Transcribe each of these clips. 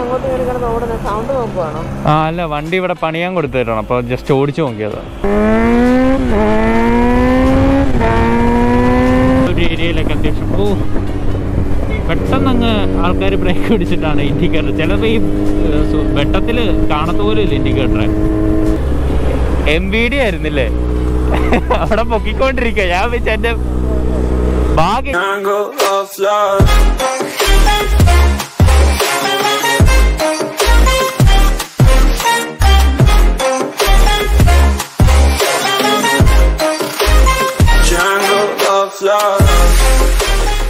അങ്ങോട്ട് കയറി കിടന്ന് ഓടുന്ന സൗണ്ട് നോക്കുവാണോ ആ അല്ല വണ്ടി ഇവിടെ പണിയാൻ കൊടുത്തിട്ടാണ് അപ്പോൾ ജസ്റ്റ് ഓടിച്ചു നോക്കിയത് ഒരു ഏരിയയിലൊക്കെ അത്യാവശ്യം ഓ പെട്ടെന്ന് അങ്ങ് ആൾക്കാർ ബ്രേക്ക് പിടിച്ചിട്ടാണ് ഇൻഡിക്കേറ്റർ ചിലപ്പോൾ ഈ ഏർ, സു- വെട്ടത്തിൽ കാണത്ത പോലും ഇല്ല ഇൻഡിക്കേറ്റർ എം വി ഡി ആയിരുന്നില്ലേ അവിടെ പൊക്കിക്കൊണ്ടിരിക്കുക ഞാൻ വെച്ച് എൻ്റെ ഭാഗ്യം Jungle of love. Jungle of love.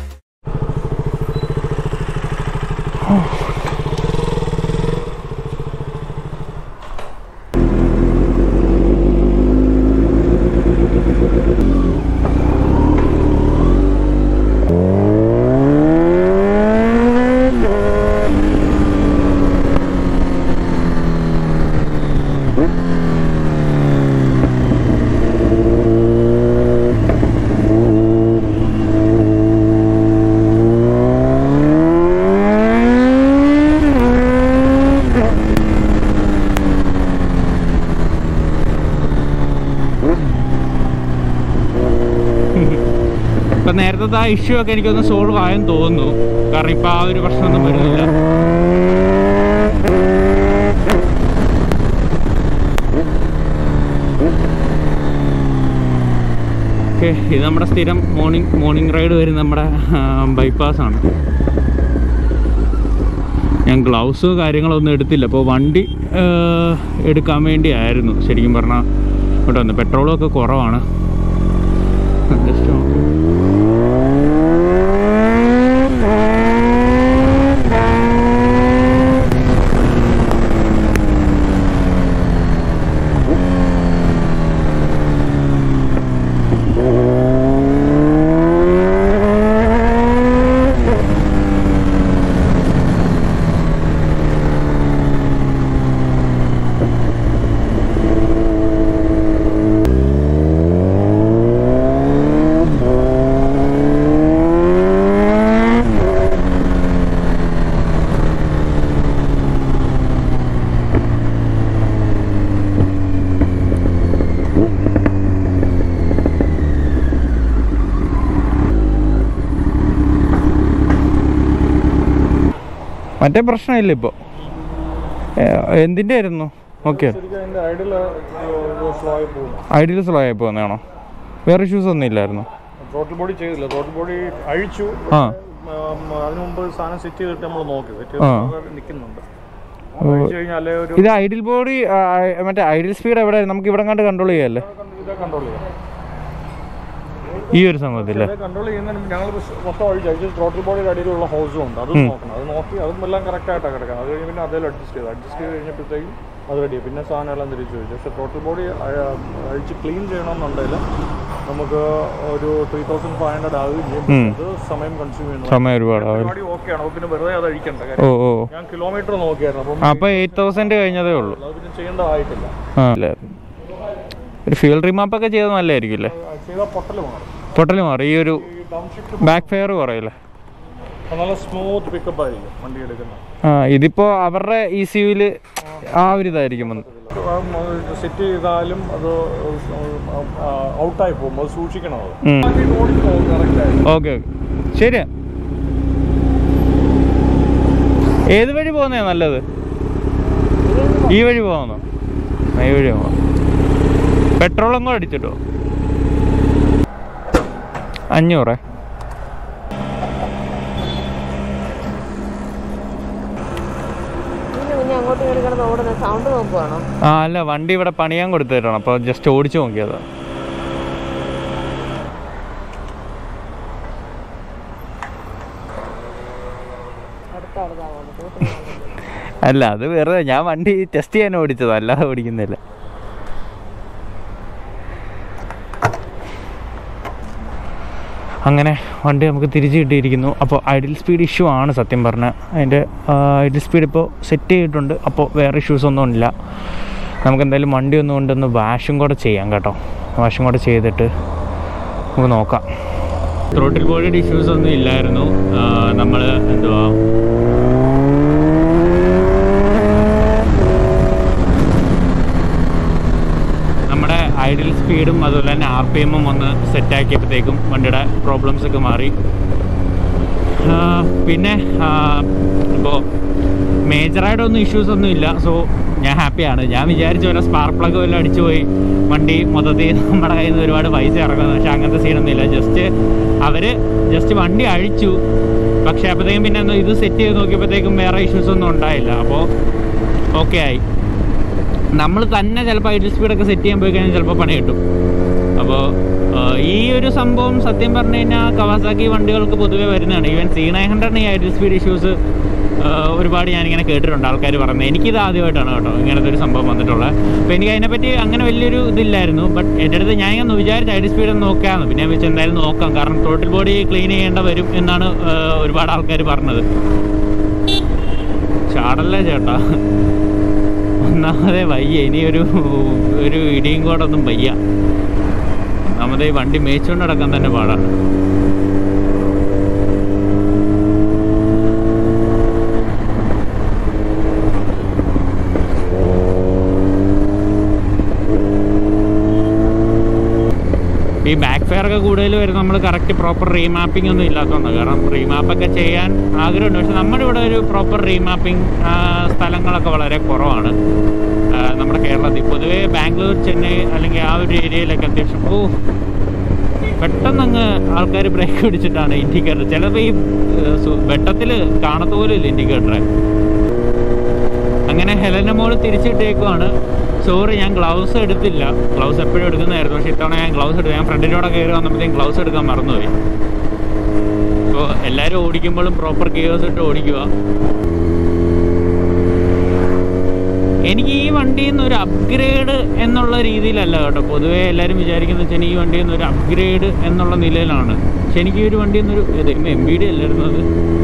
ഇപ്പൊ നേരത്തെ ആ ഇഷ്യൂ ഒക്കെ എനിക്കൊന്ന് സോൾവ് ആയെന്ന് തോന്നുന്നു കാരണം ഇപ്പൊ ആ ഒരു പ്രശ്നമൊന്നും വരുന്നില്ല ഓക്കെ ഇത് നമ്മുടെ സ്ഥിരം മോർണിംഗ് മോർണിംഗ് റൈഡ് വരുന്ന നമ്മുടെ ബൈപ്പാസ് ആണ് ഞാൻ ഗ്ലൗസ് കാര്യങ്ങളൊന്നും എടുത്തില്ല അപ്പോൾ വണ്ടി ആ, എടുക്കാൻ വേണ്ടിയായിരുന്നു ശരിക്കും പറഞ്ഞാൽ ഇവിടെ വന്ന് പെട്രോളും ഒക്കെ കുറവാണ് ജസ്റ്റ് നോക്കി മറ്റേ പ്രശ്നമില്ല ഇപ്പോൾ എന്തിൻ്റെ ആയിരുന്നു ഓക്കെ ശരിക്കും അതിന്റെ ഐഡിയൽ സ്ലോ ആയി പോകുന്നു ഐഡിയൽ സ്ലോ ആയി പോകുന്നതാണോ വേറെ ഇഷ്യൂസ് ഒന്നും ഇല്ലായിരുന്നു ടോട്ടൽ ബോഡി ചെയ്തില്ല ടോട്ടൽ ബോഡി അഴിച്ചു ആ ഉം, അതിനു മുമ്പ് സാധനം സെറ്റ് ചെയ്തിട്ട് നമ്മൾ നോക്കി സെറ്റ് ആ. ചെയ്ത് നിൽക്കുന്നുണ്ട് അഴിച്ചു കഴിഞ്ഞാൽ അല്ലെ ഒരു ഇത് ഐഡിയൽ ബോഡി മറ്റേ ഐഡിയൽ സ്പീഡ് എവിടെ നമുക്ക് ഇവിടെ കണ്ട് കൺട്രോൾ ചെയ്യാല്ലേ ഇതാ കൺട്രോൾ ചെയ്യാം ഈ ഒരു സംഭവത്തില്ലേ കൺട്രോൾ ചെയ്യുന്നതിന് ഞങ്ങൾ മൊത്തം അഴിച്ചു അഴിച്ച് ടോട്ടൽ ബോഡിയുടെ അടിയിലുള്ള ഹോസും ഉണ്ട് അതും നോക്കണം അത് നോക്കി അതും എല്ലാം കറക്റ്റ് ആയിട്ടാണ് കിടക്കുന്നത് അത് കഴിഞ്ഞ് പിന്നെ അതേലും അഡ്ജസ്റ്റ് ചെയ്തു അഡ്ജസ്റ്റ് ചെയ്ത് കഴിഞ്ഞപ്പോഴത്തേക്കും അത് റെഡി പിന്നെ സാധനം എല്ലാം തിരിച്ചു വെച്ചു പക്ഷേ ടോട്ടൽ ബോഡി അഴിച്ച് ക്ലീൻ ചെയ്യണമെന്നുണ്ടെങ്കിൽ നമുക്ക് ഒരു ത്രീ തൗസൻഡ് ഫൈവ് ഹൺഡ്രഡ് ആവുകയും ചെയ്യും ഉം. അത് സമയം കൺസ്യൂം ചെയ്യുന്നു സമയം ഒരുപാട് പരിപാടി ഓക്കെയാണ് അപ്പോൾ പിന്നെ വെറുതെ അത് അഴിക്കണ്ട ഓ കാര്യം ഓ ഞാൻ കിലോമീറ്റർ നോക്കിയായിരുന്നു അപ്പം അപ്പോൾ എയ്റ്റ് തൗസൻഡ് കഴിഞ്ഞതേ ഉള്ളൂ അത് പിന്നെ ചെയ്യേണ്ടതായിട്ടില്ല ആ അല്ലേ ഒരു ഫ്യൂൽ റീമാപ്പൊക്കെ ചെയ്ത് നല്ലതായിരിക്കും അല്ലേ ചെയ്താൽ പൊട്ടൽ മാറും പൊട്ടൽ മാറി ഈ ഒരു ഈ ഡൗൺ ഷിഫ്റ്റ് ബാക്ക് ഫെയർ കുറയില്ലേ നല്ല സ്മൂത്ത് പിക്കപ്പ് ആയിരിക്കും വണ്ടി എടുക്കുന്നത് ആ ഇതിപ്പോൾ അവരുടെ ഇ സി യുവിൽ ആ ഒരു ഇതായിരിക്കും വന്ന് സെറ്റ് ചെയ്താലും അത് ഔട്ടായി പോകും അത് സൂക്ഷിക്കണം അത് ഉം. കറക്റ്റ് ആയി ഓക്കെ ഓക്കെ ശരിയാ ഏത് വഴി പോകുന്നേ നല്ലത് ഈ വഴി പോകുന്നോ ആ, ഈ വഴി പോകാം പെട്രോൾ അങ്ങോ അടിച്ചിട്ടോ അഞ്ഞൂറേ പിന്നെ പിന്നെ അങ്ങോട്ട് കയറി കിടന്ന് ഓടുന്ന സൗണ്ട് നോക്കുവാണോ ആ അല്ല വണ്ടി ഇവിടെ പണിയാൻ കൊടുത്തിട്ടാണ് അപ്പോൾ ജസ്റ്റ് ഓടിച്ചു നോക്കിയതാ അടുത്ത ആളുതാവാണ് അല്ല അത് വെറുതെ ഞാൻ വണ്ടി ടെസ്റ്റ് ചെയ്യാൻ ഓടിച്ചത് അല്ലാതെ ഓടിക്കുന്നില്ല അങ്ങനെ വണ്ടി നമുക്ക് തിരിച്ച് കിട്ടിയിരിക്കുന്നു അപ്പോൾ ഐഡിൽ സ്പീഡ് ഇഷ്യൂ ആണ് സത്യം പറഞ്ഞാൽ അതിൻ്റെ ഐഡിൽ സ്പീഡ് ഇപ്പോൾ സെറ്റ് ചെയ്തിട്ടുണ്ട് അപ്പോൾ വേറെ ഇഷ്യൂസ് ഒന്നും ഇല്ല നമുക്ക് എന്തായാലും വണ്ടി ഒന്ന് കൊണ്ടൊന്ന് വാഷും കൂടെ ചെയ്യാം കേട്ടോ വാഷും കൂടെ ചെയ്തിട്ട് നമുക്ക് നോക്കാം ത്രോട്ടിൽ ബോഡിയുടെ ഇഷ്യൂസ് ഒന്നും ഇല്ലായിരുന്നു നമ്മൾ എന്തുവാ സ്പീഡും അതുപോലെ തന്നെ ആർ പി എമ്മും ഒന്ന് സെറ്റാക്കിയപ്പോഴത്തേക്കും വണ്ടിയുടെ പ്രോബ്ലംസ് ഒക്കെ മാറി ആ, പിന്നെ ഇപ്പോൾ മേജറായിട്ടൊന്നും ഇഷ്യൂസ് ഒന്നും ഇല്ല സോ ഞാൻ ഹാപ്പിയാണ് ഞാൻ വിചാരിച്ച പോലെ സ്പാർക്ക് പ്ലഗ് വല്ലതും അടിച്ചു പോയി വണ്ടി മൊത്തത്തിൽ നമ്മുടെ കയ്യിൽ നിന്ന് ഒരുപാട് പൈസ ഇറങ്ങുന്നു പക്ഷെ അങ്ങനത്തെ സീനൊന്നും ഇല്ല ജസ്റ്റ് അവർ ജസ്റ്റ് വണ്ടി അഴിച്ചു പക്ഷേ അപ്പോഴത്തേക്കും പിന്നെ ഒന്ന് ഇത് സെറ്റ് ചെയ്ത് നോക്കിയപ്പോഴത്തേക്കും വേറെ ഇഷ്യൂസ് ഒന്നും ഉണ്ടായില്ല അപ്പോൾ ഓക്കെ ആയി നമ്മൾ തന്നെ ചിലപ്പോൾ ഐഡിൽ സ്പീഡൊക്കെ സെറ്റ് ചെയ്യാൻ പോയി കഴിഞ്ഞാൽ ചിലപ്പോൾ പണി കിട്ടും അപ്പോൾ ഈ ഒരു സംഭവം സത്യം പറഞ്ഞു കഴിഞ്ഞാൽ കവാസാക്കി വണ്ടികൾക്ക് പൊതുവേ വരുന്നതാണ് ഈവൻ സി നയൻ ഹൺഡ്രഡിന് ഈ ഐഡിൽ സ്പീഡ് ഇഷ്യൂസ് ഒരുപാട് ഞാനിങ്ങനെ കേട്ടിട്ടുണ്ട് ആൾക്കാർ പറയുന്നത് എനിക്കിത് ആദ്യമായിട്ടാണ് കേട്ടോ ഇങ്ങനത്തെ ഒരു സംഭവം വന്നിട്ടുള്ളത് അപ്പോൾ എനിക്ക് അതിനെപ്പറ്റി അങ്ങനെ വലിയൊരു ഇതില്ലായിരുന്നു ബട്ട് എൻ്റെ അടുത്ത് ഞാൻ ഇങ്ങനെ വിചാരിച്ച് ഐഡി സ്പീഡ് ഒന്ന് നോക്കാമെന്ന് പിന്നെ ഞാൻ വെച്ച് എന്തായാലും നോക്കാം കാരണം ടോട്ടൽ ബോഡി ക്ലീൻ ചെയ്യേണ്ട വരും എന്നാണ് ആ, ഒരുപാട് ആൾക്കാർ പറഞ്ഞത് ചാടല്ലേ ചേട്ടാ ഒന്നാമതേ വയ്യ ഇനി ഒരു ഒരു ഇടിയും കൂടൊന്നും വയ്യ ഒന്നാമതേ ഈ വണ്ടി മേച്ചുകൊണ്ട് നടക്കാൻ തന്നെ പാടാണ് ഈ ബാക്ക് ഫെയർ ഒക്കെ കൂടുതൽ വരും നമ്മൾ കറക്റ്റ് പ്രോപ്പർ റീമാപ്പിംഗ് ഒന്നും ഇല്ലാത്തതുകൊണ്ട് കാരണം റീമാപ്പൊക്കെ ചെയ്യാൻ ആഗ്രഹമുണ്ട് പക്ഷെ നമ്മുടെ ഇവിടെ ഒരു പ്രോപ്പർ റീമാപ്പിംഗ് സ്ഥലങ്ങളൊക്കെ വളരെ കുറവാണ് ആ, നമ്മുടെ കേരളത്തിൽ പൊതുവേ ബാംഗ്ലൂർ ചെന്നൈ അല്ലെങ്കിൽ ആ ഒരു ഏരിയയിലൊക്കെ അത്യാവശ്യം ഓ പെട്ടെന്ന് അങ്ങ് ആൾക്കാർ ബ്രേക്ക് പിടിച്ചിട്ടാണ് ഇൻഡിക്കേറ്റർ ചിലപ്പോൾ ഈ വെട്ടത്തിൽ കാണത്ത പോലും ഇല്ല ഇൻഡിക്കേറ്ററെ അങ്ങനെ ഹെലന മോള് തിരിച്ചിട്ടേക്കുവാണ് സോറി ഞാൻ ഗ്ലൗസ് എടുത്തില്ല ഗ്ലൗസ് എപ്പോഴും എടുക്കുന്നതായിരുന്നു പക്ഷെ ഇത്തവണ ഞാൻ ഗ്ലൗസ് എടുത്തു ഞാൻ ഫ്രണ്ടിലൂടെ കയറി വന്നപ്പോഴത്തേക്കും ഗ്ലൗസ് എടുക്കാൻ മറന്നുപോയി ഇപ്പോൾ എല്ലാവരും ഓടിക്കുമ്പോഴും പ്രോപ്പർ ഗിയേഴ്സ് ഇട്ട് ഓടിക്കുക എനിക്ക് ഈ വണ്ടിയിൽ നിന്ന് ഒരു അപ്ഗ്രേഡ് എന്നുള്ള രീതിയിലല്ല കേട്ടോ പൊതുവേ എല്ലാവരും വിചാരിക്കുന്നത് വെച്ചാൽ ഈ വണ്ടിയിൽ നിന്ന് ഒരു അപ്ഗ്രേഡ് എന്നുള്ള നിലയിലാണ് പക്ഷെ എനിക്ക് ഈ ഒരു വണ്ടിയിൽ നിന്നൊരു എം ബി ഡി അല്ലായിരുന്നു അത്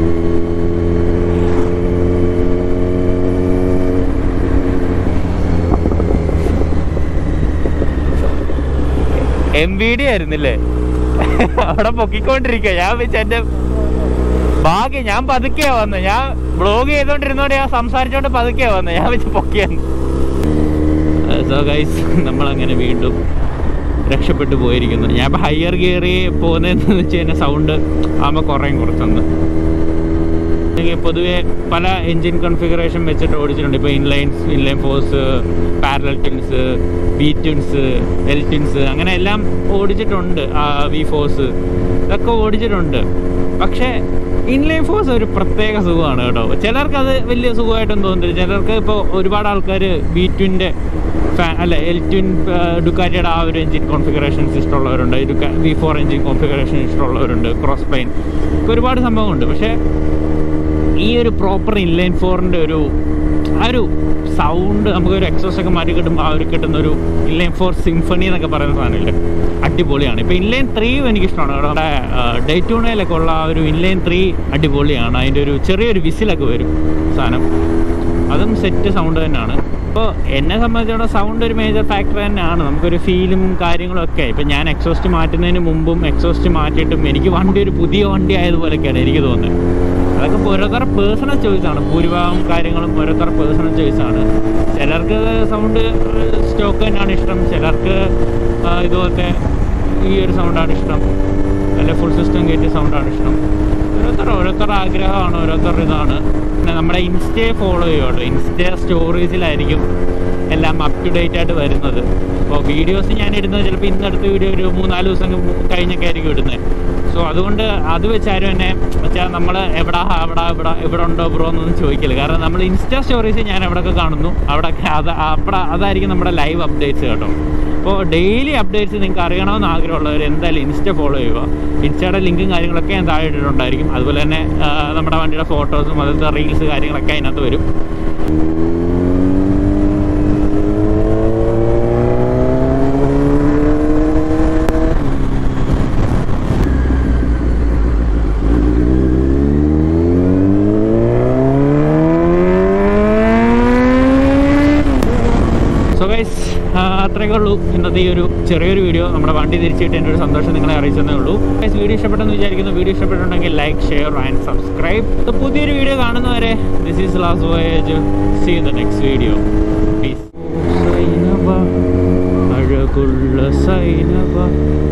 എം ബി ഡി ആയിരുന്നില്ലേ അവിടെ പൊക്കിക്കൊണ്ടിരിക്കുക ഞാൻ വെച്ച് എൻ്റെ ഭാഗ്യം ഞാൻ പതുക്കെയാ വന്നത് ഞാൻ ബ്ലോഗ് ചെയ്തോണ്ടിരുന്നോണ്ട് ഞാൻ സംസാരിച്ചോണ്ട് പതുക്കെയാ വന്നത് ഞാൻ വെച്ച് പൊക്കിയാണ് സോ ഗൈസ് നമ്മളങ്ങനെ വീണ്ടും രക്ഷപ്പെട്ടു പോയിരിക്കുന്നു ഞാൻ ഇപ്പം ഹയർ ഗിയറി പോകുന്നതെന്ന് വെച്ച് കഴിഞ്ഞാൽ സൗണ്ട് ആകുമ്പോൾ കുറേയും കുറച്ചൊന്ന് എനിക്ക് പൊതുവെ പല എൻജിൻ കോൺഫിഗറേഷൻ വെച്ചിട്ട് ഓടിച്ചിട്ടുണ്ട് ഇപ്പോൾ inlines inline fours parallel twins V twins L twins അങ്ങനെ എല്ലാം ഓടിച്ചിട്ടുണ്ട് വി ഫോഴ്സ് ഇതൊക്കെ ഓടിച്ചിട്ടുണ്ട് പക്ഷേ ഇൻലൈൻ ഫോഴ്സ് ഒരു പ്രത്യേക സുഖമാണ് കേട്ടോ ചിലർക്ക് അത് വലിയ സുഖമായിട്ടൊന്നും തോന്നുന്നില്ല ചിലർക്ക് ഇപ്പോൾ ഒരുപാട് ആൾക്കാർ ബി ട്വിൻ്റെ ഫാൻ അല്ല എൽ ട്വിൻ ഡുക്കാറ്റിയുടെ ആ ഒരു എഞ്ചിൻ കോൺഫിഗറേഷൻസ് ഇഷ്ടമുള്ളവരുണ്ട് ഡുക്കാ വി ഫോർ എഞ്ചിൻ കോൺഫിഗറേഷൻ ഇഷ്ടമുള്ളവരുണ്ട് ക്രോസ് പ്ലെയിൻ ഒരുപാട് സംഭവമുണ്ട് പക്ഷേ ഈ ഒരു പ്രോപ്പർ ഇൻലൈൻ ഫോറിൻ്റെ ഒരു ആ ഒരു സൗണ്ട് നമുക്കൊരു എക്സോസ് ഒക്കെ മാറ്റി കിട്ടുമ്പോൾ ആ ഒരു കിട്ടുന്ന ഒരു ഇൻലൈൻ ഫോർ സിംഫണി എന്നൊക്കെ പറയുന്ന സാധനമില്ലേ അടിപൊളിയാണ് ഇപ്പോൾ ഇൻലൈൻ ത്രീയും എനിക്കിഷ്ടമാണ് നമ്മുടെ ഡേറ്റൂണയിലൊക്കെ ഉള്ള ആ ഒരു ഇൻലൈൻ ത്രീ അടിപൊളിയാണ് അതിൻ്റെ ഒരു ചെറിയൊരു വിസിലൊക്കെ വരും സാധനം അതും സെറ്റ് സൗണ്ട് തന്നെയാണ് അപ്പോൾ എന്നെ സംബന്ധിച്ചിടത്തോളം സൗണ്ട് ഒരു മേജർ ഫാക്ടർ തന്നെയാണ് നമുക്കൊരു ഫീലും കാര്യങ്ങളും ഒക്കെ ഇപ്പം ഞാൻ എക്സോസ്റ്റ് മാറ്റുന്നതിന് മുമ്പും എക്സോസ്റ്റ് മാറ്റിയിട്ടും എനിക്ക് വണ്ടി ഒരു പുതിയ വണ്ടി ആയതുപോലെയൊക്കെയാണ് എനിക്ക് തോന്നുന്നത് അതൊക്കെ ഇപ്പോൾ ഓരോരുത്തരുടെ പേഴ്സണൽ ചോയ്സാണ് ഭൂരിഭാഗം കാര്യങ്ങളും ഓരോരുത്തരുടെ പേഴ്സണൽ ചോയ്സാണ് ചിലർക്ക് സൗണ്ട് സ്റ്റോക്ക് തന്നെയാണ് ഇഷ്ടം ചിലർക്ക് ആ, ഇതുപോലത്തെ ഈ ഒരു സൗണ്ടാണ് ഇഷ്ടം അല്ല ഫുൾ സിസ്റ്റം കയറ്റിയ സൗണ്ടാണ് ഇഷ്ടം ഓരോരുത്തർ ഓരോരുത്തരുടെ ആഗ്രഹമാണ് ഓരോരുത്തരുടെ ഇതാണ് പിന്നെ നമ്മുടെ ഇൻസ്റ്റയെ ഫോളോ ചെയ്യുമല്ലോ ഇൻസ്റ്റ സ്റ്റോറീസിലായിരിക്കും എല്ലാം അപ് ടു ഡേറ്റ് ആയിട്ട് വരുന്നത് അപ്പോൾ വീഡിയോസ് ഞാൻ ഇടുന്നത് ചിലപ്പോൾ ഇന്നടുത്ത വീഡിയോ ഒരു മൂന്നാല് ദിവസം കഴിഞ്ഞൊക്കെ ആയിരിക്കും ഇടുന്നത് സോ അതുകൊണ്ട് അത് വെച്ചാരും എന്നെ വെച്ചാൽ നമ്മൾ എവിടെ അവിടെ ഇവിടെ ഇവിടെ ഉണ്ടോ ബ്രോ എന്നൊന്നും ചോദിക്കില്ല കാരണം നമ്മൾ ഇൻസ്റ്റാ സ്റ്റോറീസ് ഞാൻ എവിടെയൊക്കെ കാണുന്നു അവിടെ അത് അവിടെ അതായിരിക്കും നമ്മുടെ ലൈവ് അപ്ഡേറ്റ്സ് കേട്ടോ അപ്പോൾ ഡെയിലി അപ്ഡേറ്റ്സ് നിങ്ങൾക്ക് അറിയണമെന്ന് ആഗ്രഹമുള്ളവർ എന്തായാലും ഇൻസ്റ്റ ഫോളോ ചെയ്യുക ഇൻസ്റ്റയുടെ ലിങ്കും കാര്യങ്ങളൊക്കെ ഞാൻ താഴെ ഇട്ടിട്ടുണ്ടായിരിക്കും അതുപോലെ തന്നെ ആ, നമ്മുടെ വണ്ടിയുടെ ഫോട്ടോസും അതിലത്തെ റീൽസ് കാര്യങ്ങളൊക്കെ അതിനകത്ത് വരും സോ ഗൈസ് അത്രയൊക്കെ ഉള്ളൂ ഇന്നത്തെ ഈ ഒരു ചെറിയൊരു വീഡിയോ നമ്മുടെ വണ്ടി തിരിച്ചിട്ട് എൻ്റെ ഒരു സന്തോഷം നിങ്ങളെ അറിയിച്ചതേ ഉള്ളൂ ഗൈസ് വീഡിയോ ഇഷ്ടപ്പെട്ടെന്ന് വിചാരിക്കുന്നു വീഡിയോ ഇഷ്ടപ്പെട്ടിട്ടുണ്ടെങ്കിൽ ലൈക്ക് ഷെയർ ആൻഡ് സബ്സ്ക്രൈബ് പുതിയൊരു വീഡിയോ കാണുന്നവരെ this is last voyage see the next video peace അഴ അഴകുള്ള സൈനവ